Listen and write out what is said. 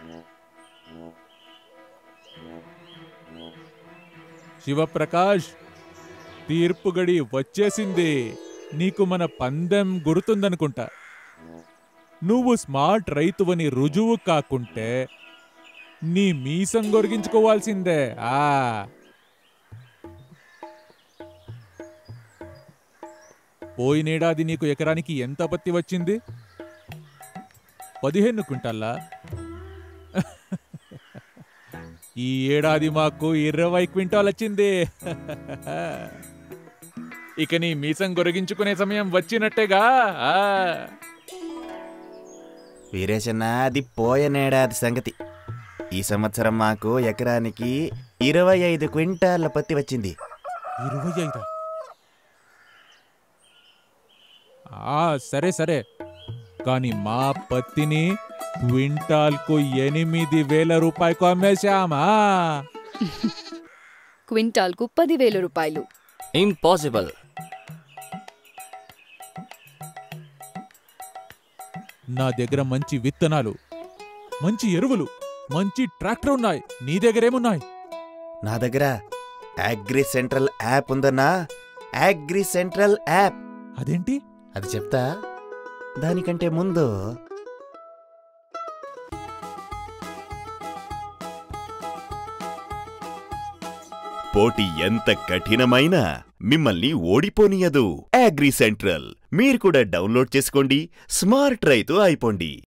శివప్రకాష్ తీర్పు గడి వచ్చేసింది నీకు మన పందెం గుర్తుందనుకుంటా నువ్వు స్మార్ట్ రైతువని రుజువు కాకుంటే నీ మీసం గొరిగించుకోవాల్సిందే ఆ పోయినేడాది నీకు ఎకరానికి ఎంత పత్తి వచ్చింది పదిహేను క్వింటాల్లా ఈ ఏడాది మాకు ఇరవై క్వింటాల్ వచ్చింది ఇక నీ మీసం గొరిగించుకునే సమయం వచ్చినట్టేగా ఆ. వీరేశన్న అది పోయనేడాది సంగతి ఈ సంవత్సరం మాకు ఎకరానికి ఇరవై ఐదు క్వింటాళ్ల పత్తి వచ్చింది ఇరవై ఐదా ఆ సరే సరే కానీ మా పత్తిని క్వింటాల్కు ఎనిమిది వేల రూపాయలకు అమ్మేశామా క్వింటాల్కు పదివేల రూపాయలు ఇంపాసిబుల్ నా దగ్గర మంచి విత్తనాలు మంచి ఎరువులు మంచి ట్రాక్టర్ ఉన్నాయి నీ దగ్గరేమున్నాయి నా దగ్గర అగ్రి సెంట్రల్ యాప్ ఉందన్నా అగ్రి సెంట్రల్ యాప్ అదేంటి అది చెప్తా దానికంటే ముందు పోటీ ఎంత కఠినమైనా మిమ్మల్ని ఓడిపోనియదు అగ్రి సెంట్రల్ మీరు కూడా డౌన్లోడ్ చేసుకోండి స్మార్ట్ రైతు అయిపోండి